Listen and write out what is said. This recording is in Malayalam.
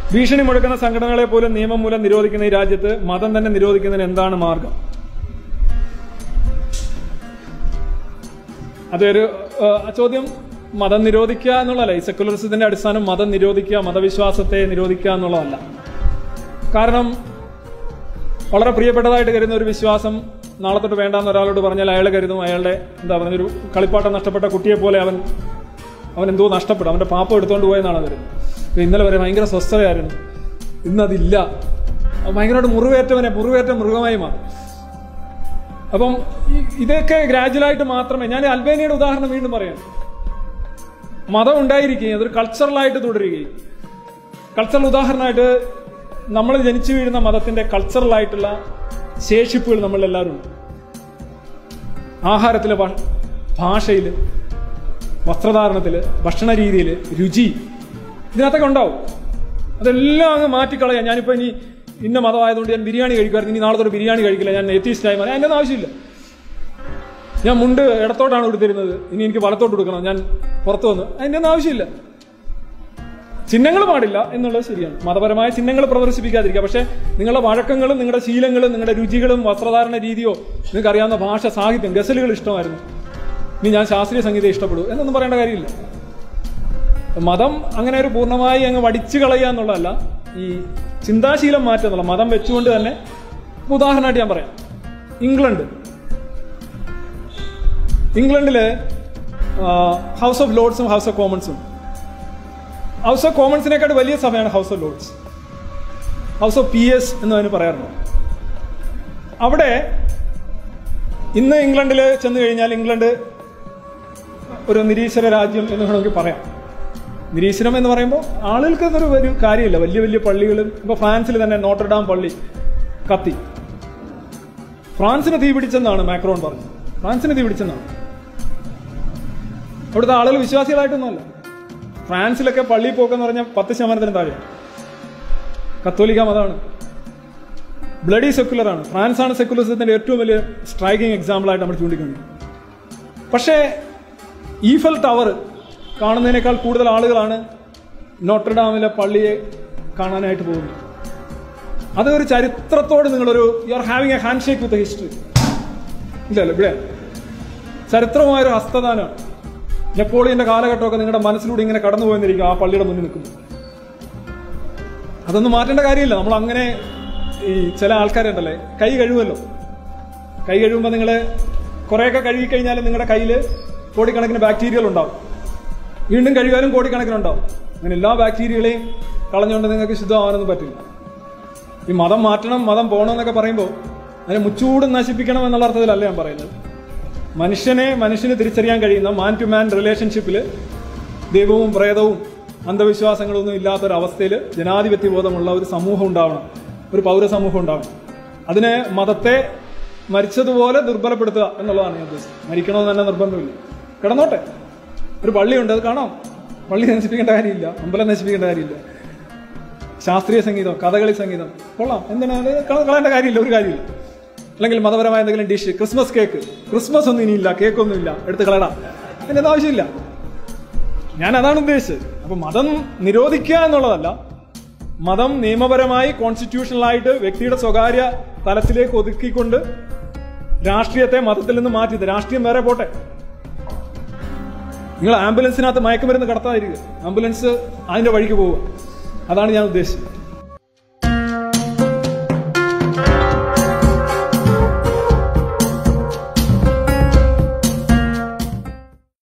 ഭീഷണി മുഴക്കുന്ന സംഘടനകളെ പോലും നിയമം മൂലം നിരോധിക്കുന്ന ഈ രാജ്യത്ത് മതം തന്നെ നിരോധിക്കുന്നതിന് എന്താണ് മാർഗം അതൊരു ഏഹ്, ചോദ്യം മതം നിരോധിക്കുക എന്നുള്ളതല്ല ഈ സെക്കുലറിസത്തിന്റെ അടിസ്ഥാനം മതം നിരോധിക്കുക മതവിശ്വാസത്തെ നിരോധിക്കുക എന്നുള്ളതല്ല കാരണം വളരെ പ്രിയപ്പെട്ടതായിട്ട് കരുതുന്ന ഒരു വിശ്വാസം നാളെ തൊട്ട് വേണ്ടാന്ന് ഒരാളോട് പറഞ്ഞാൽ അയാൾ കരുതും അയാളുടെ എന്താ പറയുക ഒരു കളിപ്പാട്ടം നഷ്ടപ്പെട്ട കുട്ടിയെ പോലെ അവൻ അവൻ എന്തോ നഷ്ടപ്പെടും അവന്റെ പാപ്പ എടുത്തുകൊണ്ട് പോയെന്നാണ് കരുതുന്നത് ഇപ്പൊ ഇന്നലെ വരെ ഭയങ്കര സ്വസ്ഥതയായിരുന്നു ഇന്നതില്ല അവൻ ഭയങ്കരമായിട്ട് മുറിവേറ്റവനെ മുറിവേറ്റ മൃഗമായി മാറും അപ്പം ഈ- ഇതൊക്കെ ഗ്രാജുവലായിട്ട് മാത്രമേ ഞാൻ അൽബേനിയയുടെ ഉദാഹരണം വീണ്ടും പറയാം മതം ഉണ്ടായിരിക്കുകയും അതൊരു കൾച്ചറലായിട്ട് തുടരുകയും കൾച്ചറൽ ഉദാഹരണമായിട്ട് നമ്മൾ ജനിച്ചു വീഴുന്ന മതത്തിന്റെ കൾച്ചറലായിട്ടുള്ള ശേഷിപ്പുകൾ നമ്മളെല്ലാവരും ഉണ്ട് ആഹാരത്തില് ഭ- ഭാഷയില് വസ്ത്രധാരണത്തില് ഭക്ഷണ രീതിയിൽ രുചി ഇതിനകത്തൊക്കെ ഉണ്ടാവും അതെല്ലാം അങ്ങ് മാറ്റിക്കളയാം ഞാനിപ്പോ ഇനി ഇന്ന മതമായതുകൊണ്ട് ഞാൻ ബിരിയാണി കഴിക്കുമായിരുന്നു ഇനി നാളെ തൊട്ട് ബിരിയാണി കഴിക്കില്ല ഞാൻ എത്തീസ്റ്റായി മാറി അതിൻ്റെ ഒന്നും ആവശ്യമില്ല ഞാൻ മുണ്ട് ഇടത്തോട്ടാണ് കൊടുത്തിരുന്നത് ഇനി എനിക്ക് വലത്തോട്ട് കൊടുക്കണം ഞാൻ പുറത്തു വന്ന് അതിൻ്റെ ഒന്നും ആവശ്യമില്ല ചിഹ്നങ്ങൾ പാടില്ല എന്നുള്ളത് ശരിയാണ് മതപരമായ ചിഹ്നങ്ങൾ പ്രദർശിപ്പിക്കാതിരിക്കുക പക്ഷേ നിങ്ങളുടെ വഴക്കങ്ങളും നിങ്ങളുടെ ശീലങ്ങളും നിങ്ങളുടെ രുചികളും വസ്ത്രധാരണ രീതിയോ നിങ്ങൾക്ക് അറിയാവുന്ന ഭാഷ സാഹിത്യം ഗസലുകൾ ഇഷ്ടമായിരുന്നു ഇനി ഞാൻ ശാസ്ത്രീയ സംഗീതം ഇഷ്ടപ്പെടൂ എന്നൊന്നും പറയേണ്ട കാര്യമില്ല മതം അങ്ങനെ ഒരു പൂർണ്ണമായി അങ്ങ് വടിച്ചു കളയുക എന്നുള്ളതല്ല ഈ ചിന്താശീലം മാറ്റുക എന്നുള്ള മതം വെച്ചുകൊണ്ട് തന്നെ ഇപ്പൊ ഉദാഹരണമായിട്ട് ഞാൻ പറയാം ഇംഗ്ലണ്ട് ഇംഗ്ലണ്ടില് ഹൗസ് ഓഫ് ലോർഡ്സും ഹൗസ് ഓഫ് കോമൺസും ഹൗസ് ഓഫ് കോമൺസിനെക്കാൾ വലിയ സഭയാണ് house of lords house of P S എന്ന് അതിന് പറയാറുണ്ട് അവിടെ ഇന്ന് ഇംഗ്ലണ്ടിൽ ചെന്ന് കഴിഞ്ഞാൽ ഇംഗ്ലണ്ട് ഒരു നിരീശ്വര രാജ്യം എന്ന് വേണമെങ്കിൽ പറയാം നിരീശ്വരം എന്ന് പറയുമ്പോൾ ആളുകൾക്ക് അതൊരു ഒരു കാര്യമില്ല വലിയ വലിയ പള്ളികളും ഇപ്പൊ ഫ്രാൻസിൽ തന്നെ നോട്ടർഡാം പള്ളി കത്തി ഫ്രാൻസിന് തീ പിടിച്ചെന്നാണ് മാക്രോൺ പറഞ്ഞത് ഫ്രാൻസിന് തീ പിടിച്ചെന്നാണ് അവിടുത്തെ ആളുകൾ വിശ്വാസികളായിട്ടൊന്നുമല്ല ഫ്രാൻസിലൊക്കെ പള്ളി പോക്കെന്ന് പറഞ്ഞാൽ പത്ത് ശതമാനത്തിന് താഴെ കത്തോലിക്ക മതമാണ് ബ്ലഡി സെക്കുലർ ആണ് ഫ്രാൻസ് ആണ് സെക്കുലറിസത്തിന്റെ ഏറ്റവും വലിയ സ്ട്രൈക്കിംഗ് എക്സാമ്പിൾ ആയിട്ട് നമ്മൾ ചൂണ്ടിക്കുന്നത് പക്ഷേ ഈഫൽ ടവർ കാണുന്നതിനേക്കാൾ കൂടുതൽ ആളുകളാണ് നോട്ടർഡാമിലെ പള്ളിയെ കാണാനായിട്ട് പോകുന്നത് അത് ഒരു ചരിത്രത്തോട് നിങ്ങളൊരു you are having a handshake with history ഇല്ലല്ലോ ഇവിടെ ചരിത്രമായൊരു ഹസ്തദാനമാണ് നെപ്പോളിയന്റെ കാലഘട്ടമൊക്കെ നിങ്ങളുടെ മനസ്സിലൂടെ ഇങ്ങനെ കടന്നു പോയെന്നിരിക്കും ആ പള്ളിയുടെ മുന്നിൽ നിൽക്കുന്നു അതൊന്നും മാറ്റേണ്ട കാര്യമില്ല നമ്മൾ അങ്ങനെ ഈ ചില ആൾക്കാരുണ്ടല്ലേ കൈ കഴുകുമല്ലോ കൈ കഴുകുമ്പോൾ നിങ്ങൾ കുറേയൊക്കെ കഴുകി കഴിഞ്ഞാൽ നിങ്ങളുടെ കയ്യിൽ കോടിക്കണക്കിന് ബാക്ടീരിയകൾ ഉണ്ടാവും വീണ്ടും കഴുകാനും കോടിക്കണക്കിന് ഉണ്ടാവും അങ്ങനെ എല്ലാ ബാക്ടീരിയകളെയും കളഞ്ഞുകൊണ്ട് നിങ്ങൾക്ക് ശുദ്ധമാവാനൊന്നും പറ്റില്ല ഈ മതം മാറ്റണം മതം പോകണം എന്നൊക്കെ പറയുമ്പോൾ അതിനെ മുച്ചൂടും നശിപ്പിക്കണം എന്നുള്ള അർത്ഥത്തിലല്ല ഞാൻ പറയുന്നത് മനുഷ്യനെ മനുഷ്യന് തിരിച്ചറിയാൻ കഴിയുന്ന മാൻ ടു മാൻ റിലേഷൻഷിപ്പിൽ ദൈവവും പ്രേതവും അന്ധവിശ്വാസങ്ങളൊന്നും ഇല്ലാത്തൊരവസ്ഥയിൽ ജനാധിപത്യ ബോധമുള്ള ഒരു സമൂഹം ഉണ്ടാവണം ഒരു പൗരസമൂഹം ഉണ്ടാവണം അതിന് മതത്തെ മരിച്ചതുപോലെ ദുർബലപ്പെടുത്തുക എന്നുള്ളതാണ് ഞാൻ ഉദ്ദേശിച്ചത് മരിക്കണമെന്ന് തന്നെ നിർബന്ധമില്ല കിടന്നോട്ടെ ഒരു പള്ളിയുണ്ട് അത് കാണാം പള്ളി നശിപ്പിക്കേണ്ട കാര്യമില്ല അമ്പലം നശിപ്പിക്കേണ്ട കാര്യമില്ല ശാസ്ത്രീയ സംഗീതം കഥകളി സംഗീതം കൊള്ളാം എന്തിനാ അത് കള- കളയേണ്ട കാര്യമില്ല ഒരു കാര്യമില്ല അല്ലെങ്കിൽ മതപരമായ എന്തെങ്കിലും ഡിഷ് ക്രിസ്മസ് കേക്ക് ക്രിസ്മസ് ഒന്നും ഇനിയില്ല കേക്കൊന്നും ഇല്ല എടുത്ത് കളയടാ അതിൻ്റെ ഒന്നും ആവശ്യമില്ല ഞാൻ അതാണ് ഉദ്ദേശിച്ചത് അപ്പൊ മതം നിരോധിക്കുക എന്നുള്ളതല്ല മതം നിയമപരമായി കോൺസ്റ്റിറ്റ്യൂഷണലായിട്ട് വ്യക്തിയുടെ സ്വകാര്യ തലത്തിലേക്ക് ഒതുക്കിക്കൊണ്ട് രാഷ്ട്രീയത്തെ മതത്തിൽ നിന്ന് മാറ്റിയത് രാഷ്ട്രീയം വേറെ പോട്ടെ നിങ്ങൾ ആംബുലൻസിനകത്ത് മയക്കുമരുന്ന് കടത്താതിരിക്കുക ആംബുലൻസ് അതിന്റെ വഴിക്ക് പോവുക അതാണ് ഞാൻ ഉദ്ദേശിച്ചത്